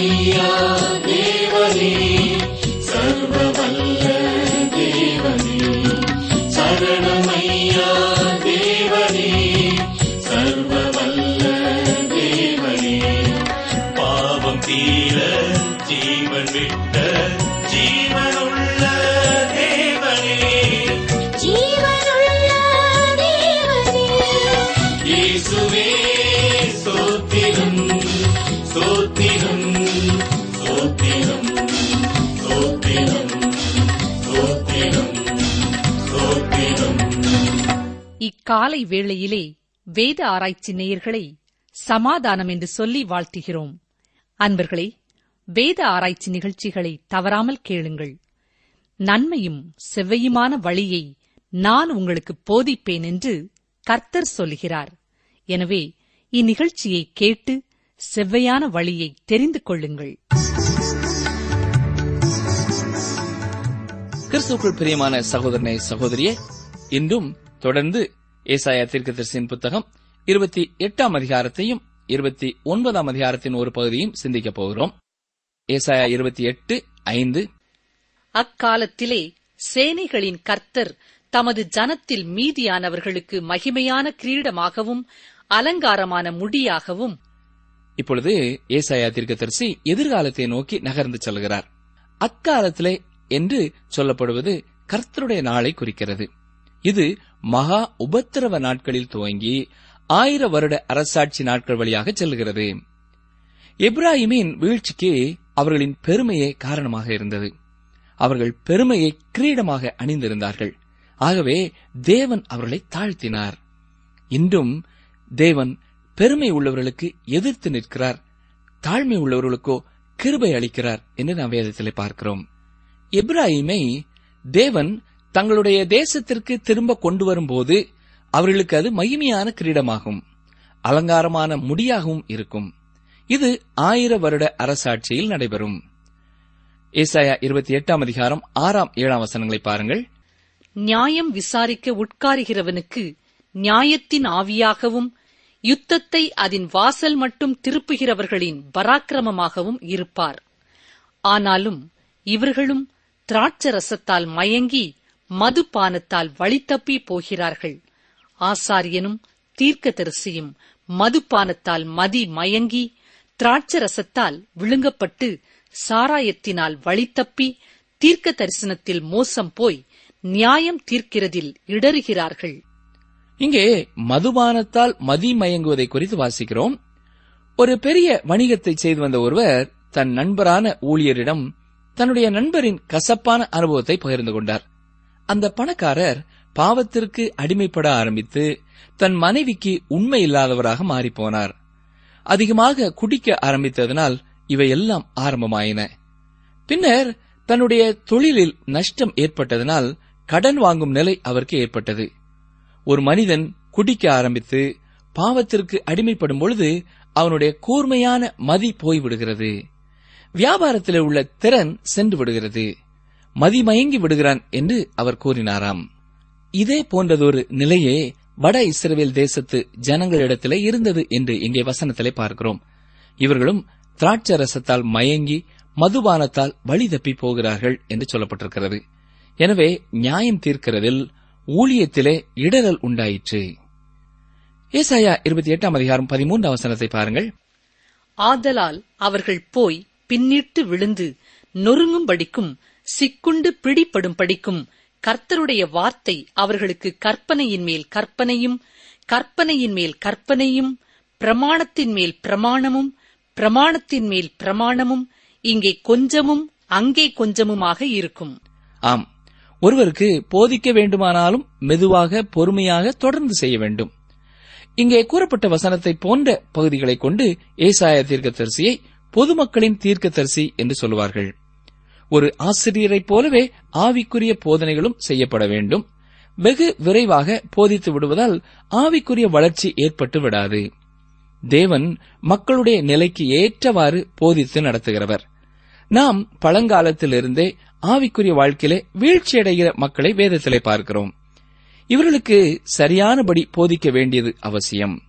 சரணமையா தேவனே சர்வவல்ல தேவனே சரணமையா தேவனே சர்வவல்ல தேவனே பாவம் தீர ஜீவன் விட்ட ஜீவனுள்ள தேவனே ஜீவனுள்ள தேவனே இயேசுவே ஸ்தோத்திரம் ஸ்தோத்திரம் ஸ்தோத்திரம் ஸ்தோத்திரம் ஸ்தோத்திரம் ஸ்தோத்திரம் இக்காலை வேளையிலே வேத ஆராய்ச்சி நேயர்களை சமாதானம் என்று சொல்லி வாழ்த்துகிறோம் அன்பர்களே வேத ஆராய்ச்சி நிகழ்ச்சிகளை தவறாமல் கேளுங்கள் நன்மையும் செவ்வையுமான வழியை நான் உங்களுக்கு போதிப்பேன் என்று கர்த்தர் சொல்லுகிறார் எனவே இந்நிகழ்ச்சியை கேட்டு செவ்வையான வழியை தெரிந்து கொள்ளுங்கள் கிறிஸ்துக்குள் பிரியமான சகோதரனே சகோதரியே இன்றும் தொடர்ந்து ஏசாயா தீர்க்கதரிசியின் புத்தகம் இருபத்தி எட்டாம் அதிகாரத்தையும் இருபத்தி ஒன்பதாம் அதிகாரத்தின் ஒரு பகுதியும் சிந்திக்கப் போகிறோம் ஏசாயா இருபத்தி எட்டு ஐந்து அக்காலத்திலே சேனைகளின் கர்த்தர் தமது ஜனத்தில் மீதியானவர்களுக்கு மகிமையான கிரீடமாகவும் அலங்காரமான முடியாகவும் இப்பொழுது ஏசாயா தீர்க்கதரிசி எதிர்காலத்தை நோக்கி நகர்ந்து செல்கிறார் அக்காலத்திலே என்று சொல்லப்படுவது கர்த்தருடைய நாளை குறிக்கிறது இது மகா உபத்திரவ நாட்களில் துவங்கி ஆயிர வருட அரசாட்சி நாட்கள் வழியாக செல்கிறது எப்ராஹிமின் வீழ்ச்சிக்கு அவர்களின் பெருமையே காரணமாக இருந்தது அவர்கள் பெருமையை கிரீடமாக அணிந்திருந்தார்கள் ஆகவே தேவன் அவர்களை தாழ்த்தினார் இன்றும் தேவன் பெருமை உள்ளவர்களுக்கு எதிர்த்து நிற்கிறார் தாழ்மை உள்ளவர்களுக்கோ கிருபை அளிக்கிறார் என்று நாம் வேதத்திலே பார்க்கிறோம் எப்ராஹிமை தேவன் தங்களுடைய தேசத்திற்கு திரும்ப கொண்டு வரும்போது அவர்களுக்கு அது மகிமையான கிரீடமாகும் அலங்காரமான முடியாகவும் இருக்கும் இது ஆயிர வருட அரசாட்சியில் நடைபெறும் ஏசாயா இருபத்தி எட்டாம் அதிகாரம் ஆறாம் ஏழாம் வசனங்களை பாருங்கள் நியாயம் விசாரிக்க உட்காருகிறவனுக்கு நியாயத்தின் ஆவியாகவும் யுத்தத்தை அதன் வாசல் மட்டும் திருப்புகிறவர்களின் பராக்கிரமமாகவும் இருப்பார் ஆனாலும் இவர்களும் திராட்சரசத்தால் மயங்கி மதுபானத்தால் வழித்தப்பி போகிறார்கள் ஆசாரியனும் தீர்க்கதரிசியும் மதுபானத்தால் மதி மயங்கி திராட்சரசத்தால் விழுங்கப்பட்டு சாராயத்தினால் வழித்தப்பி தீர்க்க தரிசனத்தில் மோசம் போய் நியாயம் தீர்க்கிறதில் இடறுகிறார்கள் இங்கே மதுபானத்தால் மதி மயங்குவதை குறித்து வாசிக்கிறோம் ஒரு பெரிய வணிகத்தை செய்து வந்த ஒருவர் தன் நண்பரான ஊழியரிடம் தன்னுடைய நண்பரின் கசப்பான அனுபவத்தை பகிர்ந்து கொண்டார் அந்த பணக்காரர் பாவத்திற்கு அடிமைப்பட ஆரம்பித்து தன் மனைவிக்கு உண்மை இல்லாதவராக மாறிப்போனார் அதிகமாக குடிக்க ஆரம்பித்ததனால் இவையெல்லாம் ஆரம்பமாயின பின்னர் தன்னுடைய தொழிலில் நஷ்டம் ஏற்பட்டதனால் கடன் வாங்கும் நிலை அவருக்கு ஏற்பட்டது ஒரு மனிதன் குடிக்க ஆரம்பித்து பாவத்திற்கு அடிமைப்படும் பொழுது அவனுடைய கூர்மையான மதி போய்விடுகிறது வியாபாரத்தில் உள்ள திறன் சென்று விடுகிறது மதிமயங்கி விடுகிறான் என்று அவர் கூறினாராம் இதே போன்றதொரு நிலையே வட இஸ்ரவேல் தேசத்து ஜனங்களிடத்திலே இருந்தது என்று இங்கே வசனத்திலே பார்க்கிறோம் இவர்களும் திராட்சரசத்தால் மயங்கி மதுபானத்தால் வழி தப்பி போகிறார்கள் என்று சொல்லப்பட்டிருக்கிறது எனவே நியாயம் தீர்க்கிறதில் ஊழியத்திலே இடரல் உண்டாயிற்று ஏசாயா இருபத்தி எட்டாம் அதிகாரம் பதிமூன்றாம் வசனத்தை பாருங்கள் ஆதலால் அவர்கள் போய் பின்னிட்டு விழுந்து நொறுங்கும்படிக்கும் சிக்குண்டு பிடிப்படும்படிக்கும் கர்த்தருடைய வார்த்தை அவர்களுக்கு கற்பனையின் மேல் கற்பனையும் கற்பனையின் மேல் கற்பனையும் பிரமாணத்தின் மேல் பிரமாணமும் பிரமாணத்தின் மேல் பிரமாணமும் இங்கே கொஞ்சமும் அங்கே கொஞ்சமுமாக இருக்கும் ஆம் ஒருவருக்கு போதிக்க வேண்டுமானாலும் மெதுவாக பொறுமையாக தொடர்ந்து செய்ய வேண்டும் இங்கே கூறப்பட்ட வசனத்தை போன்ற பகுதிகளை கொண்டு ஏசாய தீர்க்கதரிசியை பொதுமக்களின் தீர்க்கதரிசி என்று சொல்லுவார்கள் ஒரு ஆசிரியரைப் போலவே ஆவிக்குரிய போதனைகளும் செய்யப்பட வேண்டும் வெகு விரைவாக போதித்து விடுவதால் ஆவிக்குரிய வளர்ச்சி ஏற்பட்டு விடாது தேவன் மக்களுடைய நிலைக்கு ஏற்றவாறு போதித்து நடத்துகிறவர் நாம் பழங்காலத்திலிருந்தே ஆவிக்குரிய வாழ்க்கையிலே வீழ்ச்சியடைகிற மக்களை வேதத்திலே பார்க்கிறோம் இவர்களுக்கு சரியானபடி போதிக்க வேண்டியது அவசியம்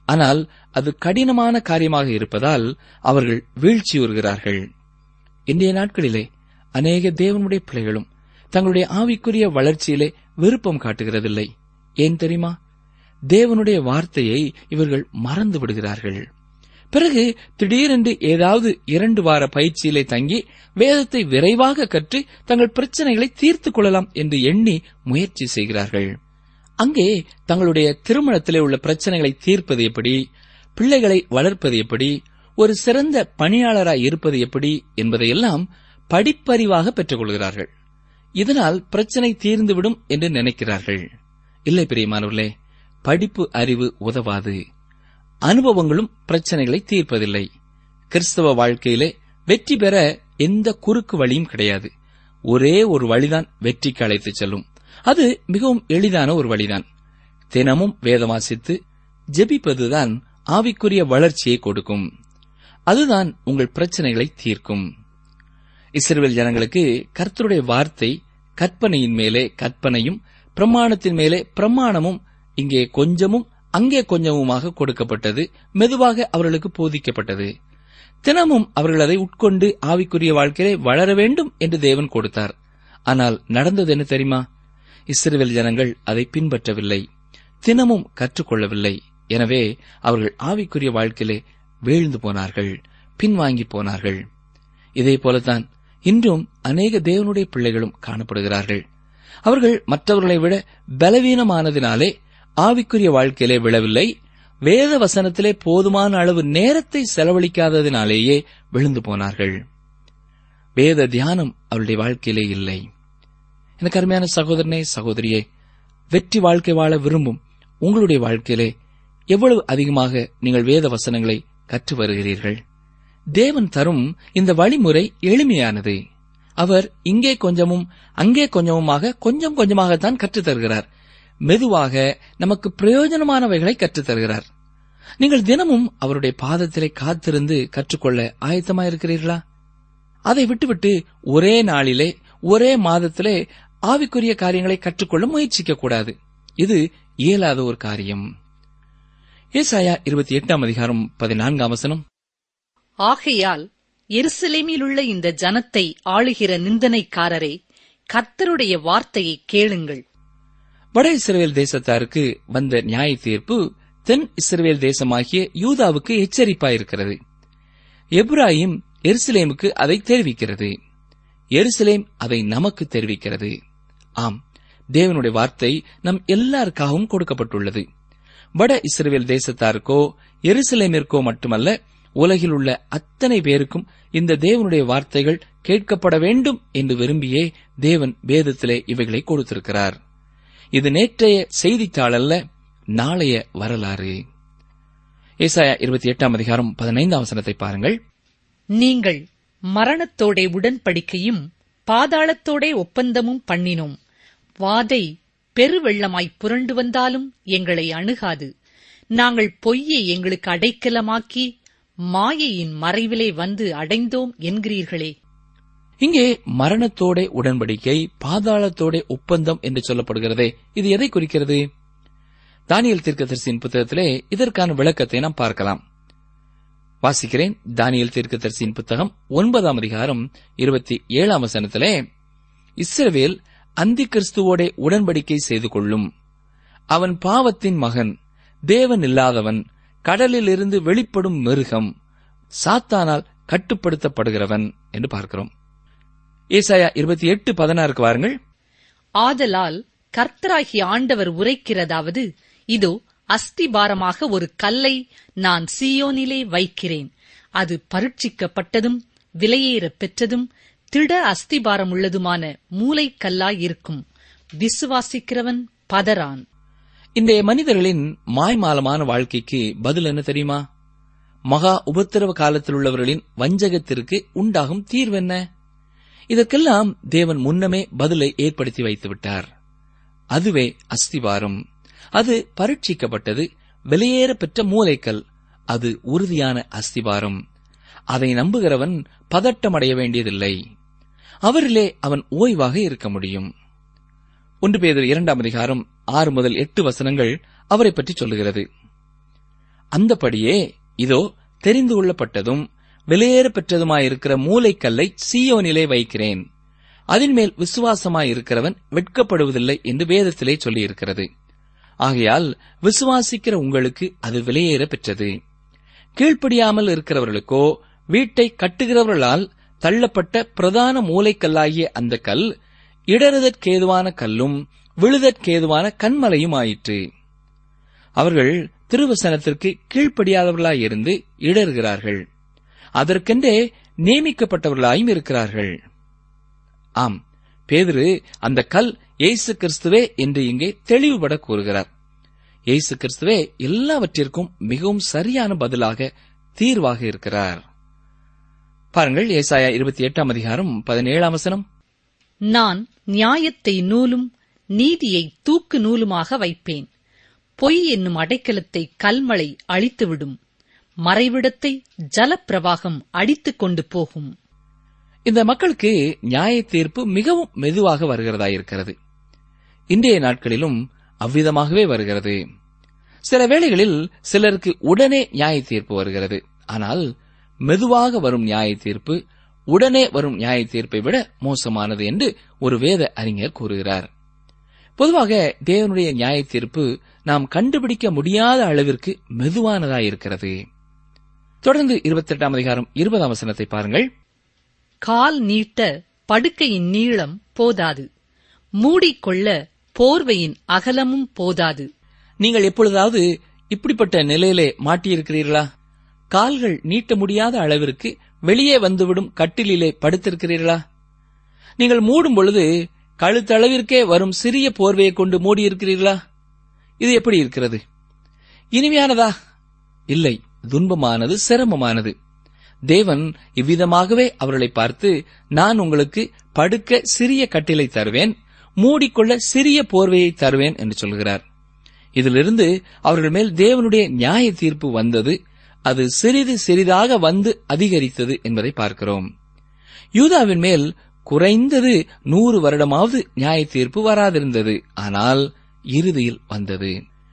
ஆனால் அது கடினமான காரியமாக இருப்பதால் அவர்கள் வீழ்ச்சியுறுகிறார்கள் இன்றைய நாட்களிலே அநேக தேவனுடைய பிள்ளைகளும் தங்களுடைய ஆவிக்குரிய வளர்ச்சியிலே விருப்பம் காட்டுகிறதில்லை ஏன் தெரியுமா தேவனுடைய வார்த்தையை இவர்கள் மறந்து விடுகிறார்கள் பிறகு திடீரென்று ஏதாவது இரண்டு வார பயிற்சியிலே தங்கி வேதத்தை விரைவாக கற்று தங்கள் பிரச்சனைகளை தீர்த்துக் கொள்ளலாம் என்று எண்ணி முயற்சி செய்கிறார்கள் அங்கே தங்களுடைய திருமணத்திலே உள்ள பிரச்சனைகளை தீர்ப்பது எப்படி பிள்ளைகளை வளர்ப்பது எப்படி ஒரு சிறந்த பணியாளராய் இருப்பது எப்படி என்பதையெல்லாம் படிப்பறிவாக பெற்றுக் கொள்கிறார்கள் இதனால் பிரச்சனை தீர்ந்துவிடும் என்று நினைக்கிறார்கள் இல்லை பிரியமானவர்களே படிப்பு அறிவு உதவாது அனுபவங்களும் பிரச்சனைகளை தீர்ப்பதில்லை கிறிஸ்தவ வாழ்க்கையிலே வெற்றி பெற எந்த குறுக்கு வழியும் கிடையாது ஒரே ஒரு வழிதான் வெற்றிக்கு அழைத்துச் செல்லும் அது மிகவும் எளிதான ஒரு வழிதான் தினமும் வேதம் வாசித்து ஜெபிப்பதுதான் ஆவிக்குரிய வளர்ச்சியை கொடுக்கும் அதுதான் உங்கள் பிரச்சனைகளை தீர்க்கும் இஸ்ரவேல் ஜனங்களுக்கு கர்த்தருடைய வார்த்தை கற்பனையின் மேலே கற்பனையும் பிரமாணத்தின் மேலே பிரமாணமும் இங்கே கொஞ்சமும் அங்கே கொஞ்சமுமாக கொடுக்கப்பட்டது மெதுவாக அவர்களுக்கு போதிக்கப்பட்டது தினமும் அவர்கள் அதை உட்கொண்டு ஆவிக்குரிய வாழ்க்கையிலே வளர வேண்டும் என்று தேவன் கொடுத்தார் ஆனால் நடந்தது என்ன தெரியுமா இஸ்ரவேல் ஜனங்கள் அதை பின்பற்றவில்லை தினமும் கற்றுக்கொள்ளவில்லை எனவே அவர்கள் ஆவிக்குரிய வாழ்க்கையிலே வீழ்ந்து போனார்கள் பின்வாங்கி போனார்கள் இதே போலத்தான் இன்றும் அநேக தேவனுடைய பிள்ளைகளும் காணப்படுகிறார்கள் அவர்கள் மற்றவர்களை விட பலவீனமானதினாலே ஆவிக்குரிய வாழ்க்கையிலே விழவில்லை வேத வசனத்திலே போதுமான அளவு நேரத்தை செலவழிக்காததினாலேயே விழுந்து போனார்கள் வேத தியானம் அவருடைய வாழ்க்கையிலே இல்லை எனக்கு அருமையான சகோதரனே சகோதரியே வெற்றி வாழ்க்கை வாழ விரும்பும் உங்களுடைய வாழ்க்கையிலே எவ்வளவு அதிகமாக நீங்கள் வேத வசனங்களை கற்று வருகிறீர்கள் தேவன் தரும் இந்த வழிமுறை எளிமையானது அவர் இங்கே கொஞ்சமும் அங்கே கொஞ்சமுமாக கொஞ்சம் கொஞ்சமாகத்தான் கற்றுத் தருகிறார் மெதுவாக நமக்கு பிரயோஜனமானவைகளை கற்றுத் தருகிறார் நீங்கள் தினமும் அவருடைய பாதத்திலே காத்திருந்து கற்றுக்கொள்ள ஆயத்தமாயிருக்கிறீர்களா அதை விட்டுவிட்டு ஒரே நாளிலே ஒரே மாதத்திலே ஆவிக்குரிய காரியங்களை கற்றுக்கொள்ள முயற்சிக்க கூடாது இது இயலாத ஒரு காரியம் ஏசாயா இருபத்தி எட்டாம் அதிகாரம் பதினான்காம் வசனம் ஆகையால் எருசலேமிலுள்ள இந்த ஜனத்தை ஆளுகிற நிந்தனைக்காரரே கர்த்தருடைய வார்த்தையை கேளுங்கள் வட இஸ்ரவேல் தேசத்தாருக்கு வந்த நியாய தீர்ப்பு தென் இஸ்ரவேல் தேசமாகிய யூதாவுக்கு எச்சரிப்பாயிருக்கிறது எப்ராஹிம் எருசலேமுக்கு அதை தெரிவிக்கிறது எருசலேம் அதை நமக்கு தெரிவிக்கிறது ஆம் தேவனுடைய வார்த்தை நம் எல்லாருக்காகவும் கொடுக்கப்பட்டுள்ளது வட இஸ்ரவேல் தேசத்தாருக்கோ எருசலேமிற்கோ மட்டுமல்ல உலகில் உள்ள அத்தனை பேருக்கும் இந்த தேவனுடைய வார்த்தைகள் கேட்கப்பட வேண்டும் என்று விரும்பியே தேவன் வேதத்திலே இவைகளை கொடுத்திருக்கிறார் இது நேற்றைய செய்தித்தாள் அல்ல நாளைய வரலாறு ஏசாயா இருபத்தி எட்டாம் அதிகாரம் பதினைந்தாம் வசனத்தை பாருங்கள் நீங்கள் மரணத்தோடே உடன்படிக்கையும் பாதாளத்தோடே ஒப்பந்தமும் பண்ணினோம் வாதை பெருவெள்ளமாய் புரண்டு வந்தாலும் எங்களை அணுகாது நாங்கள் பொய்யை எங்களுக்கு அடைக்கலமாக்கி மாயையின் மறைவிலே வந்து அடைந்தோம் என்கிறீர்களே இங்கே மரணத்தோட உடன்படிக்கை பாதாளத்தோட ஒப்பந்தம் என்று சொல்லப்படுகிறதே இது எதை குறிக்கிறது தானியல் தீர்க்கதரிசியின் புத்தகத்திலே இதற்கான விளக்கத்தை நாம் பார்க்கலாம் வாசிக்கிறேன் தானியல் தீர்க்கதரிசியின் புத்தகம் ஒன்பதாம் அதிகாரம் இருபத்தி ஏழாம் வசனத்திலே இஸ்ரவேல் அந்தி கிறிஸ்துவோட உடன்படிக்கை செய்து கொள்ளும் அவன் பாவத்தின் மகன் தேவன் இல்லாதவன் கடலிலிருந்து வெளிப்படும் மிருகம் சாத்தானால் கட்டுப்படுத்தப்படுகிறவன் என்று பார்க்கிறோம் ஏசாயா இருபத்தி எட்டு பதினாறுக்கு வாருங்கள் ஆதலால் கர்த்தராகிய ஆண்டவர் உரைக்கிறதாவது இதோ அஸ்திபாரமாக ஒரு கல்லை நான் சீயோனிலே வைக்கிறேன் அது பரீட்சிக்கப்பட்டதும் விலையேறப் பெற்றதும் திட அஸ்திபாரமுள்ளதுமான மூலைக்கல்லாயிருக்கும் விசுவாசிக்கிறவன் பதறான் இன்றைய மனிதர்களின் மாய்மாலமான வாழ்க்கைக்கு பதில் என்ன தெரியுமா மகா உபத்திரவ காலத்தில் உள்ளவர்களின் வஞ்சகத்திற்கு உண்டாகும் தீர்வென்ன இதற்கெல்லாம் தேவன் முன்னமே பதிலை ஏற்படுத்தி வைத்து விட்டார் அதுவே அஸ்திவாரம் அது பரீட்சிக்கப்பட்டது வெளியேற பெற்ற மூலைக்கல் அது உறுதியான அஸ்திவாரம் அதை நம்புகிறவன் பதட்டமடைய வேண்டியதில்லை அவரிலே அவன் ஓய்வாக இருக்க முடியும் ஒன்று பேதர் இரண்டாம் அதிகாரம் ஆறு முதல் எட்டு வசனங்கள் அவரை பற்றி சொல்லுகிறது அந்தபடியே இதோ தெரிந்து கொள்ளப்பட்டதும் வெளியேற பெற்றதுமாயிருக்கிற மூலைக்கல்லை சீயோனிலே வைக்கிறேன் அதன் மேல் விசுவாசமாயிருக்கிறவன் வெட்கப்படுவதில்லை என்று வேதத்திலே சொல்லியிருக்கிறது ஆகையால் விசுவாசிக்கிற உங்களுக்கு அது விலையேற பெற்றது கீழ்ப்படியாமல் இருக்கிறவர்களுக்கோ வீட்டை கட்டுகிறவர்களால் தள்ளப்பட்ட பிரதான மூலைக்கல்லாகிய அந்த கல் இடறுதற்கேதுவான கல்லும் விழுதற்கேதுவான கண்மலையும் ஆயிற்று அவர்கள் திருவசனத்திற்கு கீழ்ப்படியாதவர்களாயிருந்து இடறுகிறார்கள் அதற்கென்றே நியமிக்கப்பட்டவர்களாயும் இருக்கிறார்கள் ஆம் பேதுரு அந்த கல் இயேசு கிறிஸ்துவே என்று இங்கே தெளிவுபட கூறுகிறார் இயேசு கிறிஸ்துவே எல்லாவற்றிற்கும் மிகவும் சரியான பதிலாக தீர்வாக இருக்கிறார் பாருங்கள் ஏசாயா இருபத்தி எட்டாம் அதிகாரம் பதினேழாம் வசனம் நான் நியாயத்தை நூலும் நீதியை தூக்கு நூலுமாக வைப்பேன் பொய் என்னும் அடைக்கலத்தை கல்மழை அழித்துவிடும் மறைவிடத்தை ஜலப்பிரவாகம் அடித்துக் கொண்டு போகும் இந்த மக்களுக்கு நியாய தீர்ப்பு மிகவும் மெதுவாக வருகிறதா இருக்கிறது இன்றைய நாட்களிலும் அவ்விதமாகவே வருகிறது சில வேளைகளில் சிலருக்கு உடனே நியாய தீர்ப்பு வருகிறது ஆனால் மெதுவாக வரும் நியாய தீர்ப்பு உடனே வரும் நியாய தீர்ப்பை விட மோசமானது என்று ஒரு வேத அறிஞர் கூறுகிறார் பொதுவாக தேவனுடைய நியாய தீர்ப்பு நாம் கண்டுபிடிக்க முடியாத அளவிற்கு மெதுவானதாயிருக்கிறது தொடர்ந்து இருபத்தெட்டாம் அதிகாரம் இருபதாம் வசனத்தை பாருங்கள் கால் நீட்ட படுக்கையின் நீளம் போதாது மூடிக்கொள்ள போர்வையின் அகலமும் போதாது நீங்கள் எப்பொழுதாவது இப்படிப்பட்ட நிலையிலே மாட்டியிருக்கிறீர்களா கால்கள் நீட்ட முடியாத அளவிற்கு வெளியே வந்துவிடும் கட்டிலிலே படுத்திருக்கிறீர்களா நீங்கள் மூடும் பொழுது கழுத்தளவிற்கே வரும் சிறிய போர்வையை கொண்டு மூடியிருக்கிறீர்களா இது எப்படி இருக்கிறது இனிமையானதா இல்லை துன்பமானது சிரமமானது தேவன் இவ்விதமாகவே அவர்களை பார்த்து நான் உங்களுக்கு படுக்க சிறிய கட்டிலை தருவேன் மூடிக்கொள்ள சிறிய போர்வையை தருவேன் என்று சொல்கிறார் இதிலிருந்து அவர்கள் மேல் தேவனுடைய நியாய தீர்ப்பு வந்தது அது சிறிது சிறிதாக வந்து அதிகரித்தது என்பதை பார்க்கிறோம் யூதாவின் மேல் குறைந்தது நூறு வருடமாவது நியாய தீர்ப்பு வராதிருந்தது ஆனால் இறுதியில் வந்தது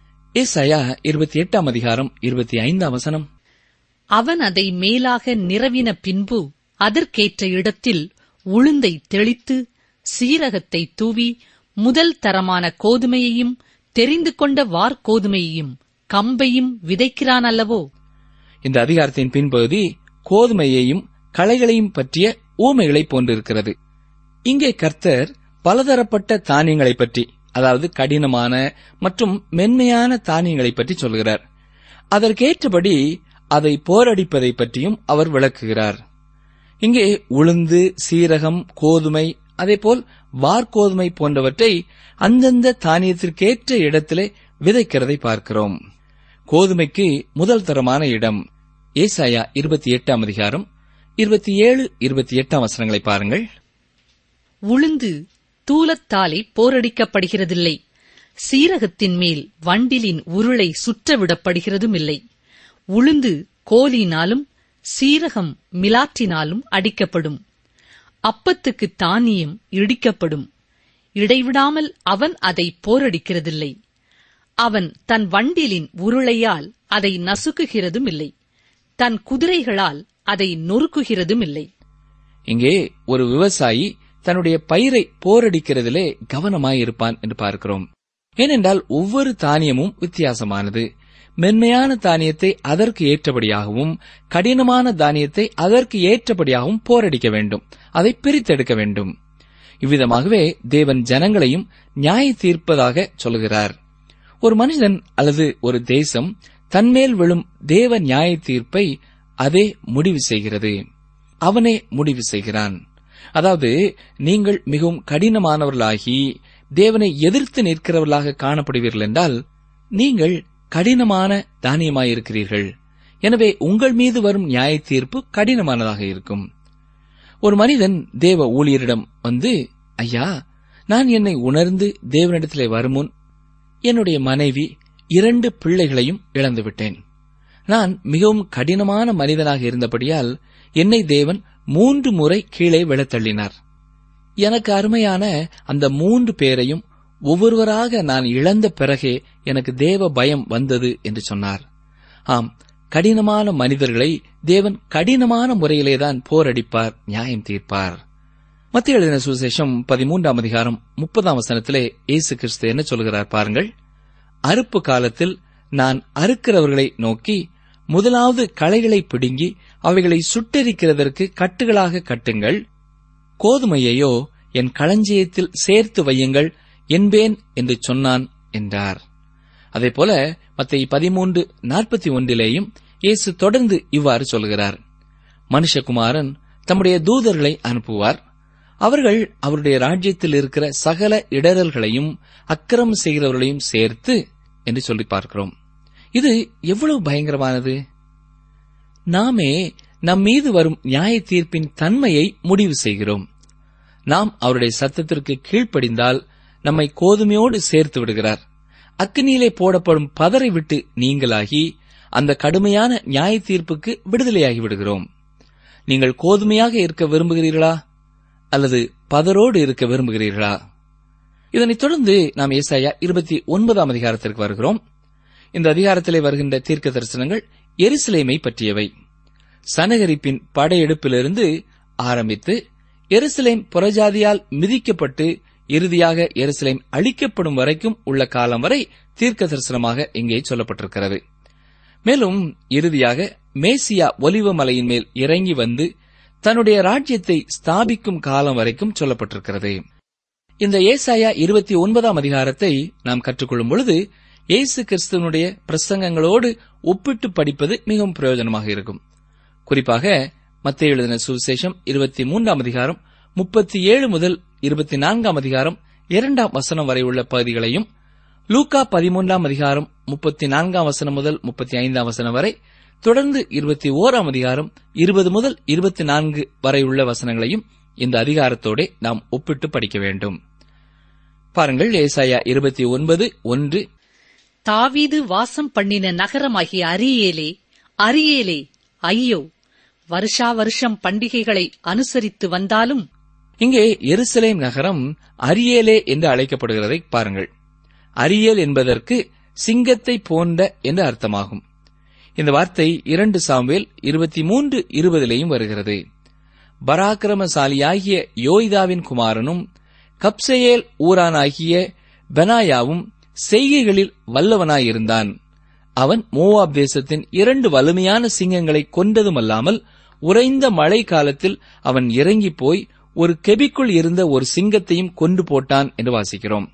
ஏசாயா இருபத்தி எட்டாம் அதிகாரம் இருபத்தி ஐந்தாம் வசனம் அவன் அதை மேலாக நிறவின பின்பு அதற்கேற்ற இடத்தில் உளுந்தை தெளித்து சீரகத்தை தூவி முதல் தரமான கோதுமையையும் தெரிந்து கொண்ட வார்கோதுமையையும் கம்பையும் விதைக்கிறான் அல்லவோ இந்த அதிகாரத்தின் பின்பகுதி கோதுமையையும் களைகளையும் பற்றிய ஊமைகளை போன்றிருக்கிறது இங்கே கர்த்தர் பலதரப்பட்ட தானியங்களைப் பற்றி அதாவது கடினமான மற்றும் மென்மையான தானியங்களைப் பற்றி சொல்கிறார் அதற்கேற்றபடி அதை போரடிப்பதை பற்றியும் அவர் விளக்குகிறார் இங்கே உளுந்து சீரகம் கோதுமை அதேபோல் வார்கோதுமை போன்றவற்றை அந்தந்த தானியத்திற்கேற்ற இடத்திலே விதைக்கிறதை பார்க்கிறோம் கோதுமைக்கு முதல் தரமான இடம் ஏசாயா இருபத்தி எட்டாம் அதிகாரம் இருபத்தி ஏழு இருபத்தி எட்டாம் வசனங்களை பாருங்கள் உளுந்து தூலத்தாலே போரடிக்கப்படுகிறதில்லை சீரகத்தின் மேல் வண்டிலின் உருளை சுற்றவிடப்படுகிறதும் இல்லை உளுந்து கோலினாலும் சீரகம் மிலாற்றினாலும் அடிக்கப்படும் அப்பத்துக்கு தானியம் இடிக்கப்படும் இடைவிடாமல் அவன் அதை போரடிக்கிறதில்லை அவன் தன் வண்டிலின் உருளையால் அதை நசுக்குகிறதும் இல்லை தன் குதிரைகளால் அதை நொறுக்குகிறதும் இல்லை இங்கே ஒரு விவசாயி தன்னுடைய பயிரை போரடிக்கிறதிலே கவனமாயிருப்பான் என்று பார்க்கிறோம் ஏனென்றால் ஒவ்வொரு தானியமும் வித்தியாசமானது மென்மையான தானியத்தை அதற்கு ஏற்றபடியாகவும் கடினமான தானியத்தை அதற்கு ஏற்றபடியாகவும் போரடிக்க வேண்டும் அதை பிரித்தெடுக்க வேண்டும் இவ்விதமாகவே தேவன் ஜனங்களையும் நியாய தீர்ப்பதாக சொல்கிறார் ஒரு மனிதன் அல்லது ஒரு தேசம் தன்மேல் விழும் தேவ நியாய தீர்ப்பை அதே முடிவு செய்கிறது அவனே முடிவு செய்கிறான் அதாவது நீங்கள் மிகவும் கடினமானவர்களாகி தேவனை எதிர்த்து நிற்கிறவர்களாக காணப்படுவீர்கள் என்றால் நீங்கள் கடினமான தானியமாயிருக்கிறீர்கள் எனவே உங்கள் மீது வரும் நியாய தீர்ப்பு கடினமானதாக இருக்கும் ஒரு மனிதன் தேவ ஊழியரிடம் வந்து ஐயா நான் என்னை உணர்ந்து தேவனிடத்திலே வருமுன் என்னுடைய மனைவி இரண்டு பிள்ளைகளையும் இழந்துவிட்டேன் நான் மிகவும் கடினமான மனிதனாக இருந்தபடியால் என்னை தேவன் மூன்று முறை கீழே விழத்தள்ளினார் எனக்கு அருமையான அந்த மூன்று பேரையும் ஒவ்வொருவராக நான் இழந்த பிறகே எனக்கு தேவ பயம் வந்தது என்று சொன்னார் ஆம் கடினமான மனிதர்களை தேவன் கடினமான முறையிலேதான் போரடிப்பார் நியாயம் தீர்ப்பார் மத்திய எழுதின சுவிசேஷம் பதிமூன்றாம் அதிகாரம் முப்பதாம் வசனத்திலே இயேசு கிறிஸ்து என்ன சொல்கிறார் பாருங்கள் அறுப்பு காலத்தில் நான் அறுக்கிறவர்களை நோக்கி முதலாவது களைகளை பிடுங்கி அவைகளை சுட்டெரிக்கிறதற்கு கட்டுகளாக கட்டுங்கள் கோதுமையையோ என் களஞ்சியத்தில் சேர்த்து வையுங்கள் என்பேன் என்று சொன்னான் என்றார் அதேபோல மத்திய பதிமூன்று நாற்பத்தி ஒன்றிலேயும் இயேசு தொடர்ந்து இவ்வாறு சொல்கிறார் மனுஷகுமாரன் தம்முடைய தூதர்களை அனுப்புவார் அவர்கள் அவருடைய ராஜ்யத்தில் இருக்கிற சகல இடரல்களையும் அக்கிரமம் செய்கிறவர்களையும் சேர்த்து என்று சொல்லி பார்க்கிறோம் இது எவ்வளவு பயங்கரமானது நாமே நம் மீது வரும் நியாய தீர்ப்பின் தன்மையை முடிவு செய்கிறோம் நாம் அவருடைய சத்தத்திற்கு கீழ்ப்படிந்தால் நம்மை கோதுமையோடு சேர்த்து விடுகிறார் அக்னியிலே போடப்படும் பதரை விட்டு நீங்களாகி அந்த கடுமையான நியாய தீர்ப்புக்கு விடுதலையாகி விடுகிறோம் நீங்கள் கோதுமையாக இருக்க விரும்புகிறீர்களா அல்லது பதரோடு இருக்க விரும்புகிறீர்களா இதனைத் தொடர்ந்து நாம் ஏசாயா இருபத்தி ஒன்பதாம் அதிகாரத்திற்கு வருகிறோம் இந்த அதிகாரத்திலே வருகின்ற தீர்க்க தரிசனங்கள் எருசலேமை பற்றியவை சனகரிப்பின் படையெடுப்பிலிருந்து ஆரம்பித்து எருசலேம் புறஜாதியால் மிதிக்கப்பட்டு இறுதியாக எருசலேம் அழிக்கப்படும் வரைக்கும் உள்ள காலம் வரை தீர்க்க தரிசனமாக இங்கே சொல்லப்பட்டிருக்கிறது மேலும் இறுதியாக மேசியா ஒலிவ மலையின் மேல் இறங்கி வந்து தன்னுடைய ராஜ்யத்தை ஸ்தாபிக்கும் காலம் வரைக்கும் சொல்லப்பட்டிருக்கிறது இந்த ஏசாயா இருபத்தி ஒன்பதாம் அதிகாரத்தை நாம் கற்றுக்கொள்ளும் பொழுது இயேசு கிறிஸ்துவனுடைய பிரசங்கங்களோடு ஒப்பிட்டு படிப்பது மிகவும் பிரயோஜனமாக இருக்கும் குறிப்பாக மத்திய எழுதின சுவிசேஷம் இருபத்தி மூன்றாம் அதிகாரம் முப்பத்தி ஏழு முதல் இருபத்தி நான்காம் அதிகாரம் இரண்டாம் வசனம் வரை உள்ள பகுதிகளையும் லூக்கா பதிமூன்றாம் அதிகாரம் முப்பத்தி நான்காம் வசனம் முதல் முப்பத்தி ஐந்தாம் வசனம் வரை தொடர்ந்து இருபத்தி ஓராம் அதிகாரம் இருபது முதல் இருபத்தி நான்கு வரை உள்ள வசனங்களையும் இந்த அதிகாரத்தோட நாம் ஒப்பிட்டு படிக்க வேண்டும் பாருங்கள் ஏசாயா இருபத்தி ஒன்பது ஒன்று தாவீது வாசம் பண்ணின நகரமாகிய அரியேலே அரியேலே ஐயோ வருஷா வருஷம் பண்டிகைகளை அனுசரித்து வந்தாலும் இங்கே எருசலேம் நகரம் அரியேலே என்று அழைக்கப்படுகிறதை பாருங்கள் அரியேல் என்பதற்கு சிங்கத்தை போன்ற என்று அர்த்தமாகும் இந்த வார்த்தை இரண்டு சாமுவேல் இருபத்தி மூன்று இருபதிலேயும் வருகிறது பராக்கிரமசாலியாகிய யோய்தாவின் குமாரனும் கப்சேயேல் ஊரானாகிய பெனாயாவும் செய்கைகளில் வல்லவனாயிருந்தான் அவன் மோவாப் தேசத்தின் இரண்டு வலிமையான சிங்கங்களை கொன்றதுமல்லாமல் உறைந்த மழை காலத்தில் அவன் இறங்கி போய் ஒரு கெபிக்குள் இருந்த ஒரு சிங்கத்தையும் கொண்டு போட்டான் என்று வாசிக்கிறோம்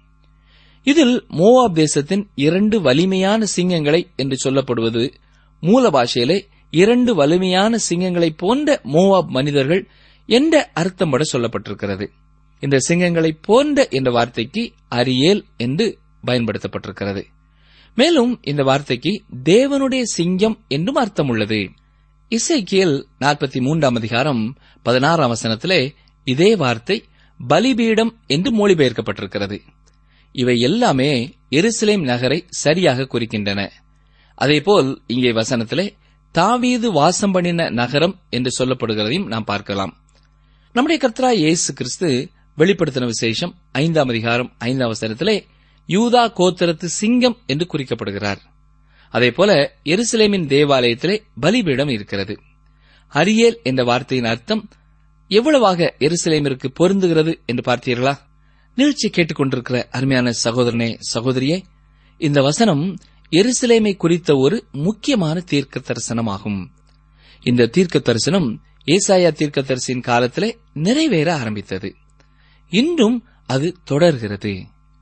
இதில் மோவாப் தேசத்தின் இரண்டு வலிமையான சிங்கங்களை என்று சொல்லப்படுவது மூல பாஷையிலே இரண்டு வலிமையான சிங்கங்களைப் போன்ற மோவாப் மனிதர்கள் என்ற அர்த்தம்பட சொல்லப்பட்டிருக்கிறது இந்த சிங்கங்களைப் போன்ற என்ற வார்த்தைக்கு அரியேல் என்று பயன்படுத்தப்பட்டிருக்கிறது மேலும் இந்த வார்த்தைக்கு தேவனுடைய சிங்கம் என்றும் அர்த்தம் உள்ளது இசைக்கியல் நாற்பத்தி மூன்றாம் அதிகாரம் பதினாறாம் வசனத்திலே இதே வார்த்தை பலிபீடம் என்று மொழிபெயர்க்கப்பட்டிருக்கிறது இவை எல்லாமே எருசலேம் நகரை சரியாக குறிக்கின்றன அதேபோல் இங்கே வசனத்திலே தாவீது வாசம் பண்ணின நகரம் என்று சொல்லப்படுகிறதையும் நாம் பார்க்கலாம் நம்முடைய கர்த்தரா இயேசு கிறிஸ்து வெளிப்படுத்தின விசேஷம் ஐந்தாம் அதிகாரம் ஐந்தாம் வசனத்திலே யூதா கோத்திரத்து சிங்கம் என்று குறிக்கப்படுகிறார் அதேபோல எருசலேமின் தேவாலயத்திலே பலிபீடம் இருக்கிறது அரியேல் என்ற வார்த்தையின் அர்த்தம் எவ்வளவாக எருசலேமிற்கு பொருந்துகிறது என்று பார்த்தீர்களா நிகழ்ச்சி கேட்டுக்கொண்டிருக்கிற அருமையான சகோதரனே சகோதரியே இந்த வசனம் எருசலேமை குறித்த ஒரு முக்கியமான தீர்க்க தரிசனமாகும் இந்த தீர்க்க தரிசனம் ஏசாயா தீர்க்க தரிசியின் காலத்திலே நிறைவேற ஆரம்பித்தது இன்றும் அது தொடர்கிறது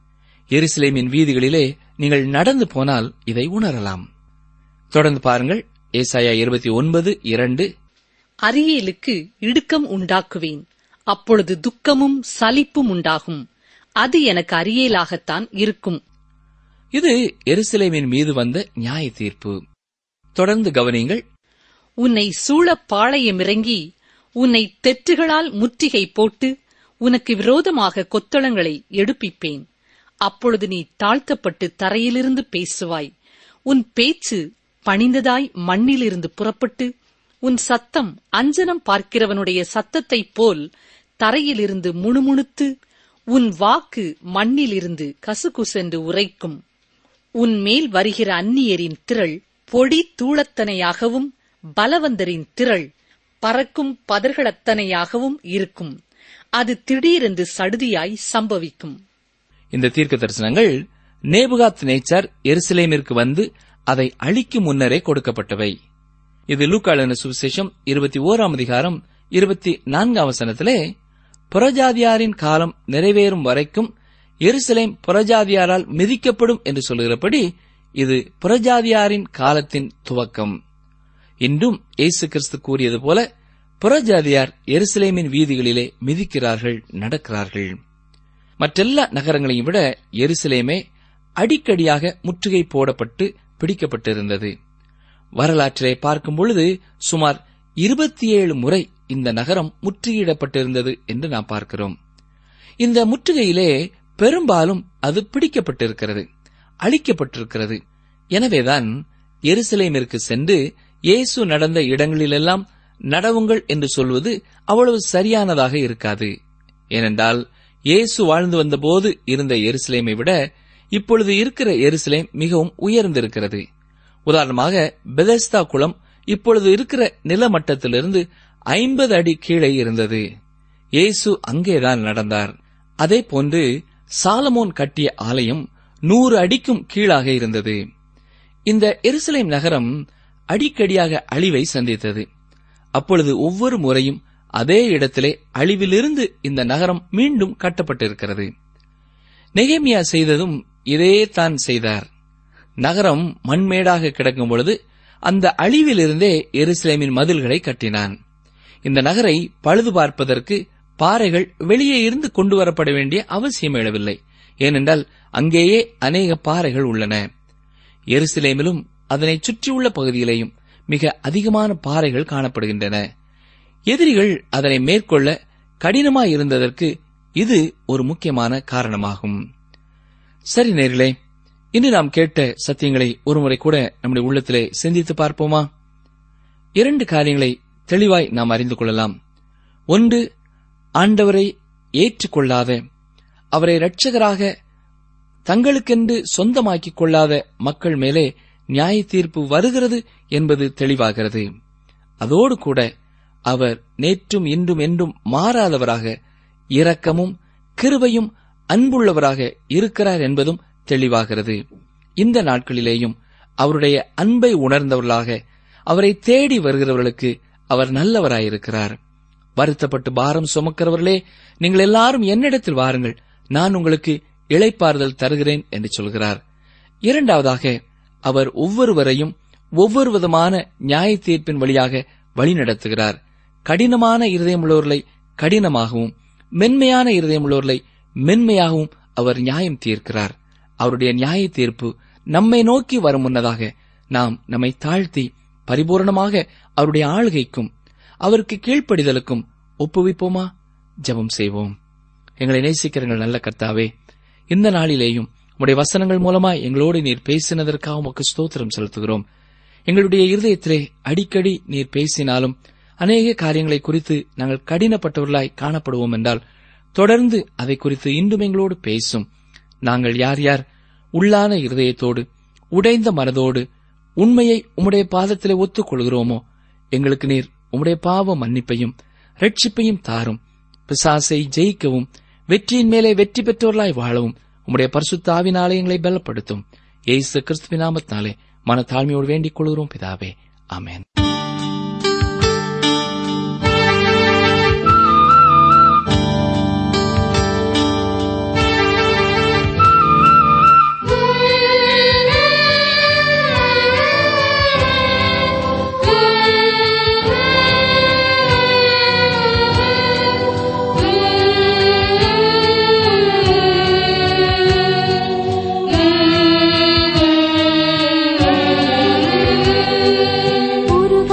எருசலேமின் வீதிகளிலே நீங்கள் நடந்து போனால் இதை உணரலாம் தொடர்ந்து பாருங்கள் ஏசாயா இருபத்தி ஒன்பது இரண்டு அரியேலுக்கு இடுக்கம் உண்டாக்குவேன் அப்பொழுது துக்கமும் சலிப்பும் உண்டாகும் அது எனக்கு அரியேலாகத்தான் இருக்கும் இது எருசலேமின் மீது வந்த நியாய தீர்ப்பு தொடர்ந்து கவனியுங்கள் உன்னை சூழப் பாளையமிறங்கி உன்னை தெற்றுகளால் முற்றுகை போட்டு உனக்கு விரோதமாக கொத்தளங்களை எடுப்பிப்பேன் அப்பொழுது நீ தாழ்த்தப்பட்டு தரையிலிருந்து பேசுவாய் உன் பேச்சு பணிந்ததாய் மண்ணிலிருந்து புறப்பட்டு உன் சத்தம் அஞ்சனம் பார்க்கிறவனுடைய சத்தத்தைப் போல் தரையிலிருந்து முணுமுணுத்து உன் வாக்கு மண்ணிலிருந்து கசுகுசென்று உரைக்கும் உன் மேல் வருகிற அந்நியரின் திரள் பொடி தூளத்தனையாகவும் பலவந்தரின் திரள் பறக்கும் பதர்களத்தனையாகவும் இருக்கும் அது திடீரென்று சடுதியாய் சம்பவிக்கும் இந்த தீர்க்க தரிசனங்கள் நேபுகாத் நேச்சர் எருசலேமிற்கு வந்து அதை அழிக்கும் முன்னரே கொடுக்கப்பட்டவை இது லூக்காளன சுவிசேஷம் இருபத்தி ஓராம் அதிகாரம் இருபத்தி நான்காம் வசனத்திலே புறஜாதியாரின் காலம் நிறைவேறும் வரைக்கும் எருசலேம் புறஜாதியாரால் மிதிக்கப்படும் என்று சொல்கிறபடி இது புறஜாதியாரின் காலத்தின் துவக்கம் இன்றும் இயேசு கிறிஸ்து கூறியது போல புறஜாதியார் எருசலேமின் வீதிகளிலே மிதிக்கிறார்கள் நடக்கிறார்கள் மற்றெல்லா நகரங்களையும் விட எருசலேமே அடிக்கடியாக முற்றுகை போடப்பட்டு பிடிக்கப்பட்டிருந்தது வரலாற்றிலே பார்க்கும் பொழுது சுமார் இருபத்தி ஏழு முறை இந்த நகரம் முற்றுகையிடப்பட்டிருந்தது என்று நாம் பார்க்கிறோம் இந்த முற்றுகையிலே பெரும்பாலும் அது பிடிக்கப்பட்டிருக்கிறது அழிக்கப்பட்டிருக்கிறது எனவேதான் எருசலேமிற்கு சென்று இயேசு நடந்த இடங்களிலெல்லாம் நடவுங்கள் என்று சொல்வது அவ்வளவு சரியானதாக இருக்காது ஏனென்றால் இயேசு வாழ்ந்து வந்தபோது இருந்த எருசலேமை விட இப்பொழுது இருக்கிற எருசலேம் மிகவும் உயர்ந்திருக்கிறது உதாரணமாக பெதஸ்தா குளம் இப்பொழுது இருக்கிற நிலமட்டத்திலிருந்து ஐம்பது அடி கீழே இருந்தது இயேசு அங்கேதான் நடந்தார் அதே போன்று சாலமோன் கட்டிய ஆலயம் நூறு அடிக்கும் கீழாக இருந்தது இந்த எருசலேம் நகரம் அடிக்கடியாக அழிவை சந்தித்தது அப்பொழுது ஒவ்வொரு முறையும் அதே இடத்திலே அழிவிலிருந்து இந்த நகரம் மீண்டும் கட்டப்பட்டிருக்கிறது நெகேமியா செய்ததும் இதே தான் செய்தார் நகரம் மண்மேடாக கிடக்கும் பொழுது அந்த அழிவிலிருந்தே எருசலேமின் மதில்களை கட்டினான் இந்த நகரை பழுது பார்ப்பதற்கு பாறைகள் வெளியே இருந்து கொண்டு வரப்பட வேண்டிய அவசியம் எழவில்லை ஏனென்றால் அங்கேயே அநேக பாறைகள் உள்ளன எருசலேமிலும் அதனை சுற்றியுள்ள பகுதியிலேயும் மிக அதிகமான பாறைகள் காணப்படுகின்றன எதிரிகள் அதனை மேற்கொள்ள கடினமாயிருந்ததற்கு இது ஒரு முக்கியமான காரணமாகும் சரி நேர்களே இன்று நாம் கேட்ட சத்தியங்களை ஒருமுறை கூட நம்முடைய உள்ளத்திலே சிந்தித்து பார்ப்போமா இரண்டு காரியங்களை தெளிவாய் நாம் அறிந்து கொள்ளலாம் ஒன்று ஆண்டவரை ஏற்றுக்கொள்ளாத அவரை இரட்சகராக தங்களுக்கென்று சொந்தமாக்கிக் கொள்ளாத மக்கள் மேலே நியாய தீர்ப்பு வருகிறது என்பது தெளிவாகிறது அதோடு கூட அவர் நேற்றும் இன்றும் என்றும் மாறாதவராக இரக்கமும் கிருபையும் அன்புள்ளவராக இருக்கிறார் என்பதும் தெளிவாகிறது இந்த நாட்களிலேயும் அவருடைய அன்பை உணர்ந்தவர்களாக அவரை தேடி வருகிறவர்களுக்கு அவர் நல்லவராயிருக்கிறார் வருத்தப்பட்டு பாரம் சுமக்கிறவர்களே நீங்கள் எல்லாரும் என்னிடத்தில் வாருங்கள் நான் உங்களுக்கு இளைப்பாறுதல் தருகிறேன் என்று சொல்கிறார் இரண்டாவதாக அவர் ஒவ்வொருவரையும் ஒவ்வொரு விதமான நியாய தீர்ப்பின் வழியாக வழிநடத்துகிறார் கடினமான இருதயமுள்ளவர்களை கடினமாகவும் மென்மையான இருதயமுள்ளவர்களை மென்மையாகவும் அவர் நியாயம் தீர்க்கிறார் அவருடைய நியாய தீர்ப்பு நம்மை நோக்கி வரும் முன்னதாக நாம் நம்மை தாழ்த்தி பரிபூரணமாக அவருடைய ஆளுகைக்கும் அவருக்கு கீழ்ப்படிதலுக்கும் ஒப்புவிப்போமா ஜெபம் செய்வோம் எங்களை நேசிக்கிறங்கள் நல்ல கர்த்தாவே இந்த நாளிலேயும் உடைய வசனங்கள் மூலமா எங்களோடு நீர் பேசினதற்காக உமக்கு ஸ்தோத்திரம் செலுத்துகிறோம் எங்களுடைய இருதயத்திலே அடிக்கடி நீர் பேசினாலும் அநேக காரியங்களை குறித்து நாங்கள் கடினப்பட்டவர்களாய் காணப்படுவோம் என்றால் தொடர்ந்து அதை குறித்து இன்றும் எங்களோடு பேசும் நாங்கள் யார் யார் உள்ளான இருதயத்தோடு உடைந்த மனதோடு உண்மையை உம்முடைய பாதத்திலே ஒத்துக் கொள்கிறோமோ எங்களுக்கு நீர் உம்முடைய பாவ மன்னிப்பையும் ரட்சிப்பையும் தாரும் பிசாசை ஜெயிக்கவும் வெற்றியின் மேலே வெற்றி பெற்றவர்களாய் வாழவும் உம்முடைய பரிசுத்த ஆவின் ஆலயங்களை பலப்படுத்தும் ஏசு கிறிஸ்துவின் நாமத்தினாலே மன தாழ்மையோடு வேண்டிக் கொள்கிறோம் பிதாவே ஆமென் ஒரு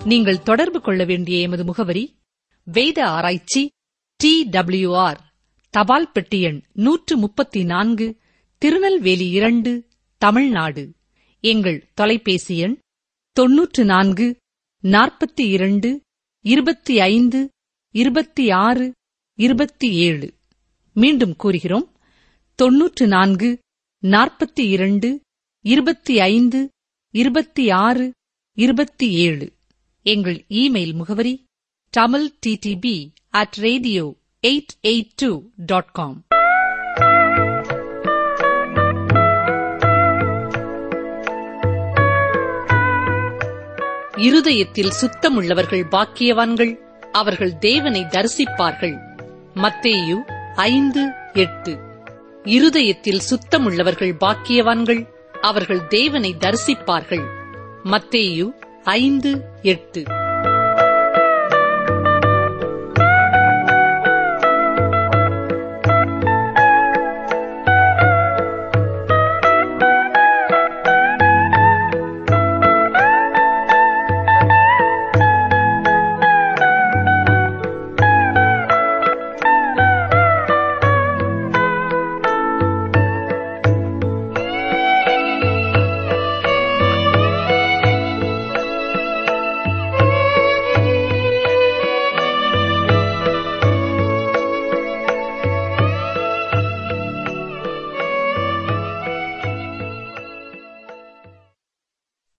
நீங்கள் தொடர்பு கொள்ள வேண்டிய எமது முகவரி வேத ஆராய்ச்சி டி ஆர் தபால் பெட்டி எண் நூற்று முப்பத்தி நான்கு திருநெல்வேலி இரண்டு தமிழ்நாடு எங்கள் தொலைபேசி எண் தொன்னூற்று நான்கு நாற்பத்தி இரண்டு இருபத்தி ஐந்து இருபத்தி ஆறு இருபத்தி ஏழு மீண்டும் கூறுகிறோம் தொன்னூற்று நான்கு நாற்பத்தி இரண்டு இருபத்தி ஐந்து இருபத்தி ஆறு இருபத்தி ஏழு எங்கள் இமெயில் முகவரி Tamil DDP at radio eight eight two dot com இருதயத்தில் சுத்தமுள்ளவர்கள் பாக்கியவான்கள் அவர்கள் தேவனை தரிசிப்பார்கள் மத்தேயு ஐந்து எட்டு இருதயத்தில் சுத்தமுள்ளவர்கள் பாக்கியவான்கள் அவர்கள் தேவனை தரிசிப்பார்கள் மத்தேயு ஐந்து எட்டு